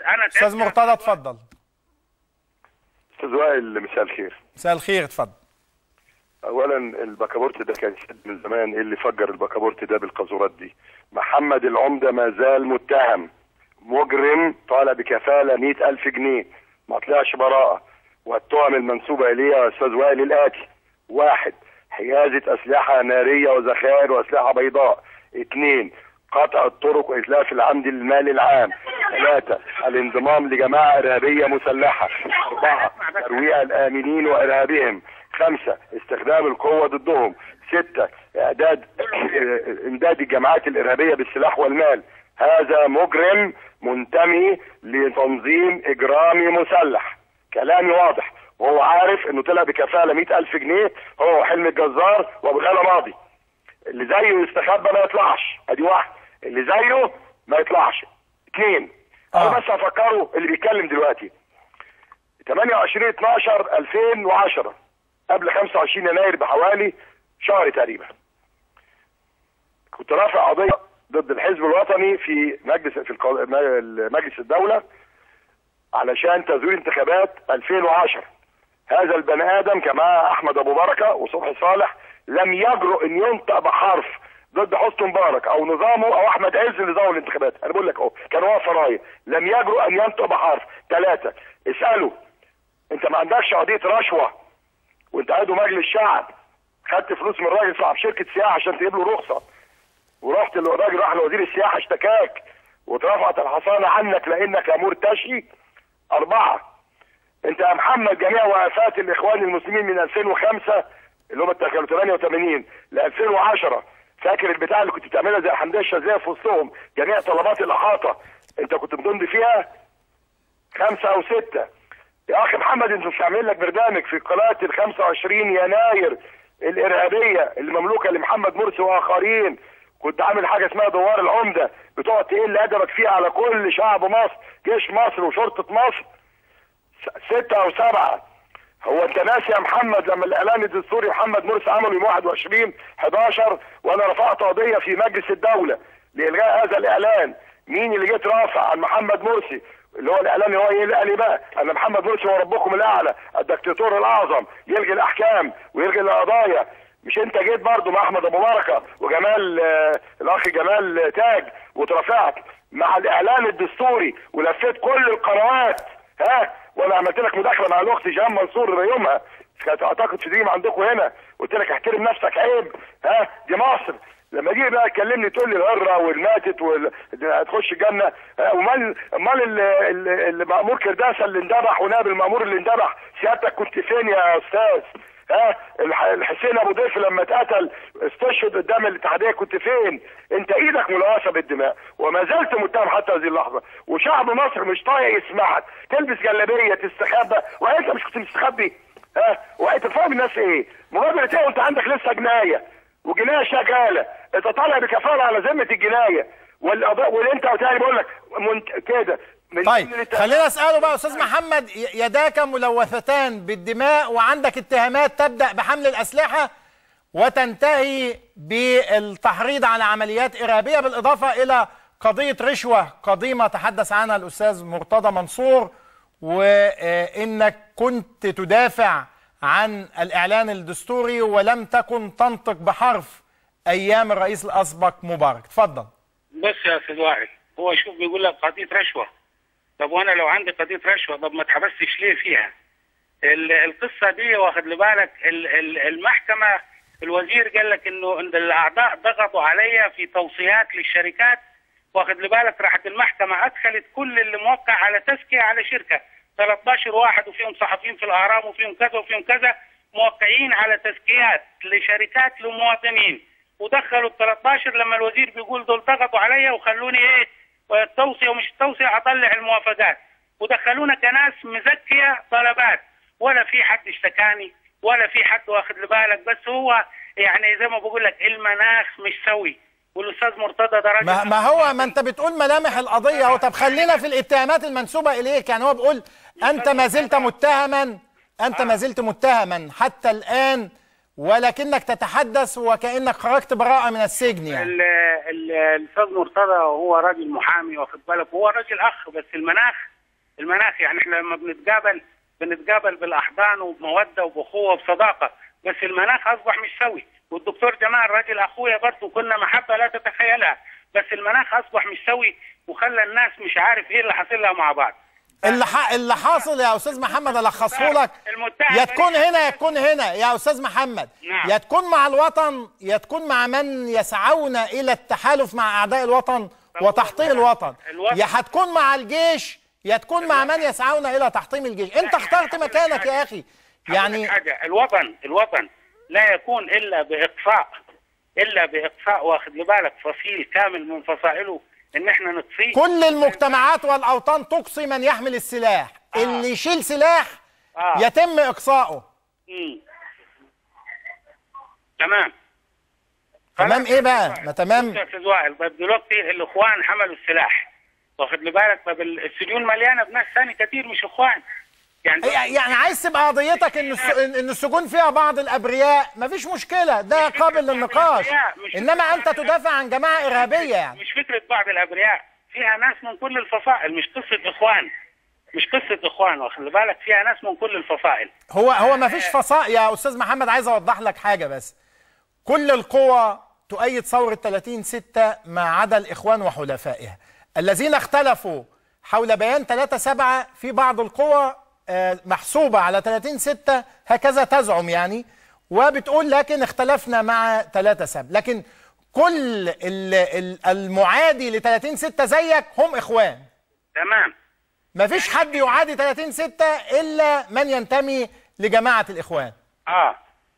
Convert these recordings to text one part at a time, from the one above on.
انا استاذ تعبت. مرتضى اتفضل استاذ وائل مساء الخير مساء الخير اتفضل اولا البكابورت ده كان شد من زمان ايه اللي فجر البكابورت ده بالقاذورات دي محمد العمده ما زال متهم مجرم طالع بكفاله مئة ألف جنيه ما طلعش براءة والتهم المنسوبة إليه يا أستاذ وائل الآتي واحد حيازة أسلحة نارية وذخائر وأسلحة بيضاء اثنين قطع الطرق وإتلاف العمد للمال العام ثلاثة الانضمام لجماعة إرهابية مسلحة أربعة ترويع الآمنين وإرهابهم خمسة استخدام القوة ضدهم ستة إعداد إمداد الجماعات الإرهابية بالسلاح والمال هذا مجرم منتمي لتنظيم إجرامي مسلح كلامي واضح وهو عارف انه طلع بكفاله 100000 ألف جنيه هو وحلمي الجزار وابو غلا ماضي اللي زيه يستخبى ما يطلعش ادي واحد اللي زيه ما يطلعش اثنين آه. انا بس هفكره اللي بيتكلم دلوقتي 28 12 2010 قبل 25 يناير بحوالي شهر تقريبا كنت رافع قضيه ضد الحزب الوطني في مجلس في القا- مجلس الدوله علشان تزوير انتخابات 2010 هذا البني ادم كما احمد ابو بركه وصبحي صالح لم يجرؤ ان ينطق بحرف ضد حسني مبارك او نظامه او احمد عز اللي زور الانتخابات انا بقول لك اهو كان واقف ورايا لم يجرؤ ان ينطق بحرف ثلاثه اساله انت ما عندكش قضيه رشوه وانت عضو مجلس شعب خدت فلوس من راجل صاحب شركه سياحه عشان تجيب له رخصه ورحت الراجل راح لوزير السياحه اشتكاك واترفعت الحصانه عنك لانك امور تشي اربعه انت يا محمد جميع وقفات الاخوان المسلمين من 2005 اللي هم كانوا 88 ل 2010 فاكر البتاع اللي كنت بتعملها زي الحمديه الشاذليه في وسطهم جميع طلبات الاحاطه انت كنت بتمضي فيها خمسه او سته يا اخي محمد انت مش عامل لك برنامج في قناه ال 25 يناير الارهابيه اللي مملوكه لمحمد مرسي واخرين كنت عامل حاجه اسمها دوار العمده بتقعد تقل ادبك فيها على كل شعب مصر جيش مصر وشرطه مصر س- ستة او سبعة هو انت ناسي يا محمد لما الاعلان الدستوري محمد مرسي عمله يوم 21 11 وانا رفعت قضيه في مجلس الدوله لالغاء هذا الاعلان مين اللي جيت رافع عن محمد مرسي اللي هو الاعلان هو ايه اللي قال لي بقى ان محمد مرسي هو ربكم الاعلى الدكتاتور الاعظم يلغي الاحكام ويلغي القضايا مش انت جيت برضو مع احمد ابو بركه وجمال آه، الاخ جمال تاج واترفعت مع الاعلان الدستوري ولفيت كل القنوات ها وانا عملت لك مداخله مع الاخت جيهان منصور يومها كانت اعتقد في دريم عندكم هنا قلت لك احترم نفسك عيب ها دي مصر لما جه بقى تكلمني تقول لي الهره والماتت وال... هتخش الجنه ها، امال امال ال- ال- المامور كرداسه اللي اندبح ونائب المامور اللي اندبح سيادتك كنت فين يا استاذ؟ ها الح- الحسين ابو ضيف لما اتقتل استشهد قدام الاتحاديه كنت فين؟ انت ايدك ملوثه بالدماء وما زلت متهم حتى هذه اللحظه وشعب مصر مش طايق يسمعك تلبس جلابيه تستخبى وانت مش كنت مستخبي ها وانت فاهم الناس ايه؟ مبادره ايه وانت عندك لسه جنايه وجنايه شغاله انت طالع بكفاله على ذمه الجنايه والقضاء واللي انت تاني بقول لك منت... كده من طيب ضمن الت- خلينا اساله بقى استاذ محمد ي- يداك ملوثتان بالدماء وعندك اتهامات تبدا بحمل الاسلحه وتنتهي بالتحريض على عمليات ارهابيه بالاضافه الى قضيه رشوه قديمه تحدث عنها الاستاذ مرتضى منصور وانك كنت تدافع عن الاعلان الدستوري ولم تكن تنطق بحرف ايام الرئيس الاسبق مبارك اتفضل بص يا استاذ وائل هو شوف بيقول لك قضيه رشوه طب وانا لو عندي قضيه رشوه طب ما اتحبستش ليه فيها؟ ال- القصه دي واخد لي بالك ال- ال- المحكمه الوزير قال لك انه ان الاعضاء ضغطوا عليا في توصيات للشركات واخد لي بالك راحت المحكمه ادخلت كل اللي موقع على تزكيه على شركه 13 واحد وفيهم صحفيين في الاهرام وفيهم كذا وفيهم كذا موقعين على تزكيات لشركات لمواطنين ودخلوا ال 13 لما الوزير بيقول دول ضغطوا عليا وخلوني ايه التوصيه ومش التوصيه اطلع الموافقات ودخلونا كناس مزكيه طلبات ولا في حد اشتكاني ولا في حد واخد لي بالك بس هو يعني زي ما بقول لك المناخ مش سوي والاستاذ مرتضى ده راجل ما, ما هو ما انت بتقول ملامح القضيه اهو طب خلينا في الاتهامات المنسوبه اليك يعني هو بيقول انت ما زلت متهما انت ما زلت متهما حتى الان ولكنك تتحدث وكانك خرجت براءه من السجن يعني ال- ال- الاستاذ مرتضى هو راجل محامي واخد بالك هو راجل اخ بس المناخ المناخ يعني احنا لما بنتقابل بنتقابل بالاحضان وبموده وباخوه وبصداقه بس المناخ اصبح مش سوي والدكتور جمال راجل اخويا برضه كنا محبه لا تتخيلها بس المناخ اصبح مش سوي وخلى الناس مش عارف ايه اللي حاصل لها مع بعض اللي ح... اللي حاصل يا استاذ محمد الخصه لك المتهم يا تكون هنا يا تكون هنا يا استاذ محمد نعم. يا تكون مع الوطن يا تكون مع من يسعون الى التحالف مع اعداء الوطن وتحطيم الوطن الوطن. يا هتكون مع الجيش يا تكون مع من يسعون الى تحطيم الجيش انت اخترت مكانك يا اخي يعني يعني حاجة الوطن الوطن لا يكون الا باقصاء الا باقصاء واخد لي بالك فصيل كامل من فصائله ان احنا نطفيه كل المجتمعات والاوطان تقصي من يحمل السلاح اللي يشيل سلاح آه. يتم اقصائه مم. تمام تمام ايه بقى ما تمام يا استاذ وائل طيب دلوقتي الاخوان حملوا السلاح واخد لي بالك طب السجون مليانه بناس ثاني كتير مش اخوان يعني يعني عايز تبقى قضيتك ان الس- ان السجون فيها بعض الابرياء مفيش مشكله ده مش فكرة قابل بعض للنقاش الأبرياء، مش انما فكرة انت بعض تدافع عن جماعه ارهابيه يعني مش فكره بعض الابرياء فيها ناس من كل الفصائل مش قصه اخوان مش قصه اخوان واخد بالك فيها ناس من كل الفصائل هو هو مفيش فصائل يا استاذ محمد عايز اوضح لك حاجه بس كل القوى تؤيد ثوره 30 6 ما عدا الاخوان وحلفائها الذين اختلفوا حول بيان 3 7 في بعض القوى آه، محسوبه على 30 6 هكذا تزعم يعني وبتقول لكن اختلفنا مع 3 7 لكن كل ال- ال- المعادي ل 30 6 زيك هم اخوان تمام مفيش حد يعادي 30 6 الا من ينتمي لجماعه الاخوان اه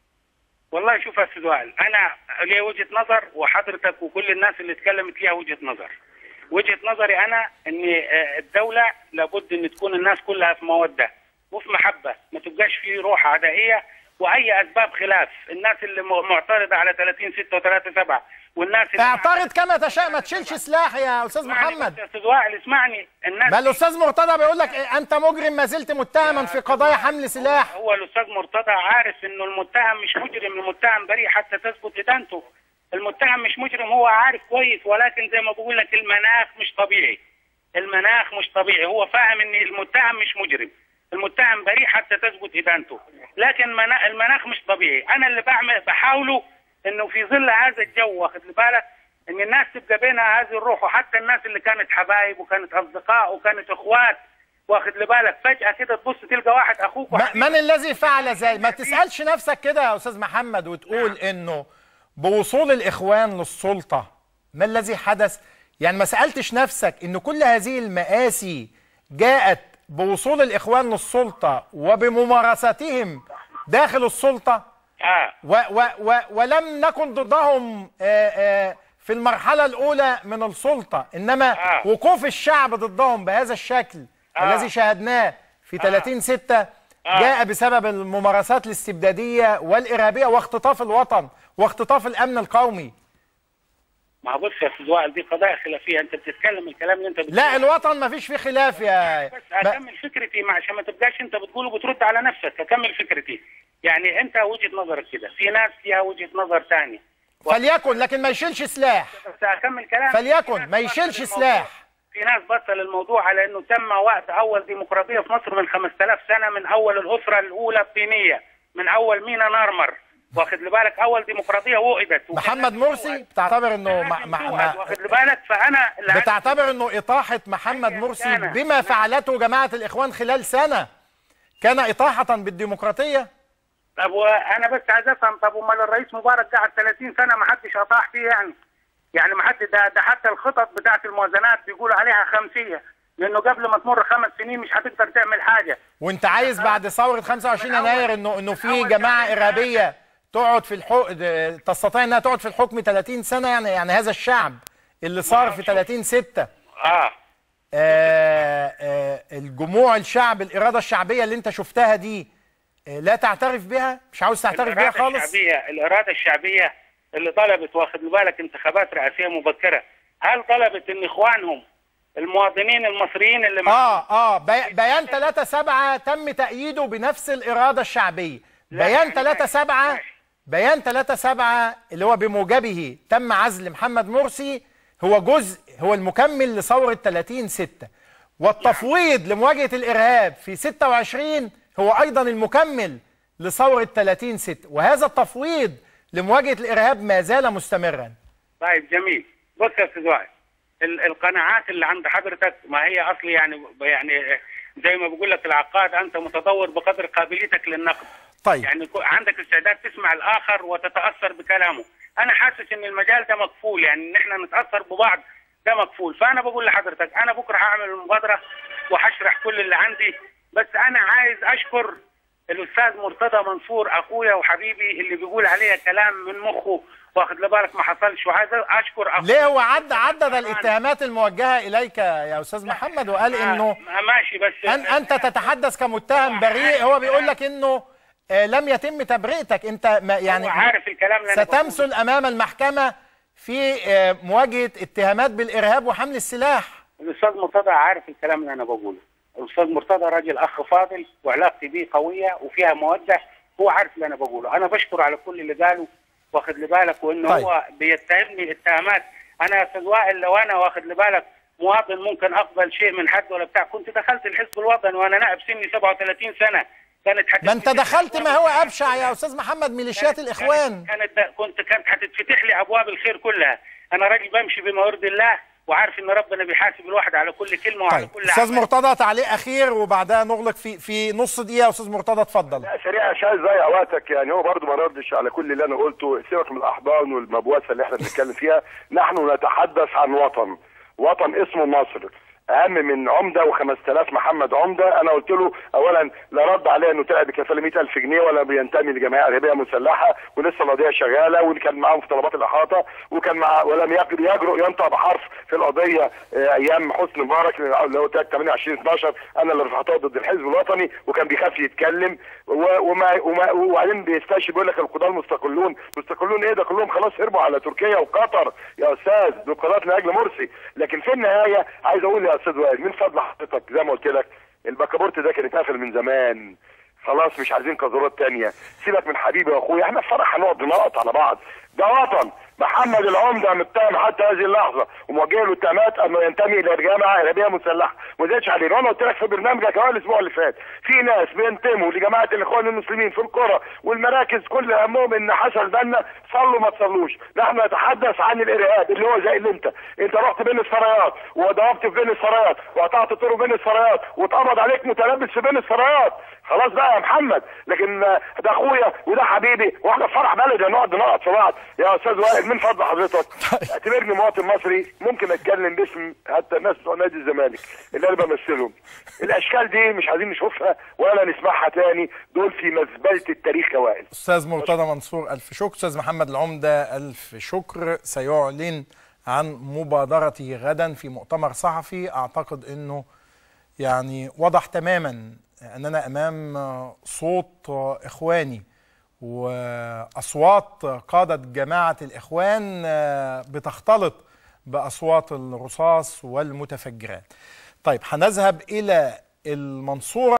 والله شوف يا استاذ وائل انا لي وجهه نظر وحضرتك وكل الناس اللي اتكلمت ليها وجهه نظر وجهه نظري انا ان آه، الدوله لابد ان تكون الناس كلها في موده وفي محبه ما تبقاش في روح عدائيه واي اسباب خلاف الناس اللي م- معترضه على 30 6 و3 7 والناس اللي اعترض كما تشاء ما تشيلش سلاح يا استاذ اسمعني بس محمد يا استاذ وائل اسمعني الناس ما الاستاذ مرتضى بيقول لك إيه، انت مجرم ما زلت متهما في قضايا حمل سلاح هو الاستاذ مرتضى عارف انه المتهم مش مجرم المتهم بريء حتى تثبت ادانته المتهم مش مجرم هو عارف كويس ولكن زي ما بقول لك المناخ مش طبيعي المناخ مش طبيعي هو فاهم ان المتهم مش مجرم المتهم بريء حتى تثبت ادانته لكن منا- المناخ مش طبيعي انا اللي بعمل بحاوله انه في ظل هذا الجو واخد لي بالك ان الناس تبقى بينها هذه الروح وحتى الناس اللي كانت حبايب وكانت اصدقاء وكانت اخوات واخد لي بالك فجاه كده تبص تلقى واحد اخوك ما- وحبيبك من الذي فعل ذلك ما تسالش نفسك كده يا استاذ محمد وتقول انه بوصول الاخوان للسلطه ما الذي حدث يعني ما سالتش نفسك ان كل هذه المآسي جاءت بوصول الاخوان للسلطه وبممارستهم داخل السلطه اه و و و ولم نكن ضدهم آه، آه، في المرحلة الأولى من السلطة إنما آه. وقوف الشعب ضدهم بهذا الشكل آه. الذي شاهدناه في 30 6 جاء بسبب الممارسات الاستبدادية والإرهابية واختطاف الوطن واختطاف الأمن القومي ما هو بص يا استاذ وائل دي قضايا خلافيه انت بتتكلم الكلام اللي انت بتقوله لا الوطن ما فيش فيه خلاف يا بس ما- اكمل فكرتي مع عشان ما تبقاش انت بتقول وبترد على نفسك اكمل فكرتي يعني انت وجهه نظرك كده في ناس فيها وجهه نظر ثانيه فليكن لكن ما يشيلش سلاح بس اكمل كلام فليكن ما يشيلش سلاح في ناس بطل الموضوع على انه تم وقت اول ديمقراطيه في مصر من 5000 سنه من اول الاسره الاولى الطينيه من اول مينا نارمر واخد لي بالك اول ديمقراطيه وقدت محمد مرسي بتعتبر انه مع مع مع واخد لي بالك فانا اللي عايز- بتعتبر انه اطاحه محمد أيا مرسي كان. بما فعلته جماعه الاخوان خلال سنه كان اطاحه بالديمقراطيه طب وانا بس عايز افهم طب امال الرئيس مبارك قعد 30 سنه ما حدش اطاح فيه يعني يعني ما حد ده, ده حتى الخطط بتاعت الموازنات بيقولوا عليها خمسيه لانه قبل ما تمر خمس سنين مش هتقدر تعمل حاجه وانت عايز بعد ثوره 25 يناير انه انه في جماعه ارهابيه تقعد في الحكم تستطيع انها تقعد في الحكم 30 سنه يعني يعني هذا الشعب اللي صار في 30 6 اه آه آه الجموع الشعب الاراده الشعبيه اللي انت شفتها دي آه لا تعترف بها مش عاوز تعترف بيها الإرادة خالص الشعبية الإرادة الشعبية اللي طلبت واخد بالك انتخابات رئاسية مبكرة هل طلبت ان اخوانهم المواطنين المصريين اللي اه اه بي- بيان 3 7 تم تأييده بنفس الإرادة الشعبية لا، بيان يعني 3 7 ماشي. بيان 3 7 اللي هو بموجبه تم عزل محمد مرسي هو جزء هو المكمل لثورة 30 6 والتفويض لمواجهة الإرهاب في 26 هو أيضا المكمل لثورة 30 6 وهذا التفويض لمواجهة الإرهاب ما زال مستمرا طيب جميل بص يا استاذ وائل ال- القناعات اللي عند حضرتك ما هي اصلي يعني يعني زي ما بقول لك العقاد انت متطور بقدر قابليتك للنقد طيب يعني كو- عندك استعداد تسمع الاخر وتتاثر بكلامه انا حاسس ان المجال ده مقفول يعني ان احنا نتاثر ببعض ده مقفول فانا بقول لحضرتك انا بكره هعمل المبادره وهشرح كل اللي عندي بس انا عايز اشكر الاستاذ مرتضى منصور اخويا وحبيبي اللي بيقول عليا كلام من مخه واخد بالك ما حصلش وعايز اشكر أخويا ليه هو عد عدد الاتهامات الموجهة إليك يا أستاذ محمد وقال إنه ما- ماشي بس أن أنت تتحدث كمتهم بريء هو بيقول لك إنه آه، لم يتم تبرئتك أنت ما يعني هو عارف الكلام اللي أنا بقوله. ستمثل أمام المحكمة في آه، مواجهة اتهامات بالإرهاب وحمل السلاح الاستاذ مرتضى عارف الكلام اللي انا بقوله الاستاذ مرتضى راجل اخ فاضل وعلاقتي بيه قويه وفيها موده هو عارف اللي انا بقوله انا بشكر على كل اللي قاله واخد لي بالك وانه طيب. هو بيتهمني اتهامات انا يا استاذ وائل لو انا واخد لي بالك مواطن ممكن اقبل شيء من حد ولا بتاع كنت دخلت الحزب الوطني وانا نائب سني 37 سنه كانت ما انت هتتفتح دخلت لي ما أبواب هو الخير. ابشع يا استاذ محمد ميليشيات كانت- الاخوان كانت كانت كنت كانت هتتفتح لي ابواب الخير كلها انا راجل بمشي بما يرضي الله وعارف ان ربنا بيحاسب الواحد على كل كلمه وعلى طيب كل استاذ عمل. مرتضى تعليق اخير وبعدها نغلق في في نص دقيقه استاذ مرتضى اتفضل لا سريع عشان اضيع وقتك يعني هو برضه ما ردش على كل اللي انا قلته سيبك من الاحضان والمبوسه اللي احنا بنتكلم فيها نحن نتحدث عن وطن وطن اسمه مصر اهم من عمده و5000 محمد عمده انا قلت له اولا لا رد عليه انه طلع بكفاله 100000 جنيه ولا بينتمي لجمعيه ارهابيه مسلحه ولسه القضيه شغاله وكان معاهم في طلبات الاحاطه وكان مع ولم يجر- يجرؤ ينطق بحرف في القضيه آه، ايام حسني مبارك اللي هو 28 12 انا اللي رفعتها ضد الحزب الوطني وكان بيخاف يتكلم و- وما وما وبعدين بيستشهد بيقول لك القضاه المستقلون مستقلون ايه ده كلهم خلاص هربوا على تركيا وقطر يا استاذ دول قضاه لاجل مرسي لكن في النهايه عايز اقول يا استاذ وائل من فضل حضرتك زي ما قلت لك البكابورت ده كان اتقفل من زمان خلاص مش عايزين قذورات تانية سيبك من حبيبي يا اخويا احنا في فرح هنقعد نقط على بعض ده وطن محمد العمده متهم حتى هذه اللحظه وموجه له اتهامات انه ينتمي الى جماعه ارهابيه مسلحه ما زادش عليه وانا قلت لك في برنامجك اهو الاسبوع اللي فات في ناس بينتموا لجماعه الاخوان المسلمين في القرى والمراكز كل همهم ان حصل بالنا صلوا ما تصلوش نحن نتحدث عن الارهاب اللي هو زي اللي انت انت رحت بين السرايات وضربت في بين السرايات وقطعت طرق بين السرايات واتقبض عليك متلبس في بين السرايات خلاص بقى يا محمد لكن آه، ده اخويا وده حبيبي واحنا في فرح بلد نقعد نقعد في بعض يا استاذ وائل من فضل حضرتك اعتبرني مواطن مصري ممكن اتكلم باسم حتى الناس بتوع نادي الزمالك اللي انا بمثلهم الاشكال دي مش عايزين نشوفها ولا نسمعها تاني دول في مزبله التاريخ يا وائل استاذ مرتضى منصور الف شكر استاذ محمد العمده الف شكر سيعلن عن مبادرته غدا في مؤتمر صحفي اعتقد انه يعني وضح تماما اننا امام صوت اخواني واصوات قاده جماعه الاخوان بتختلط باصوات الرصاص والمتفجرات طيب هنذهب الى المنصوره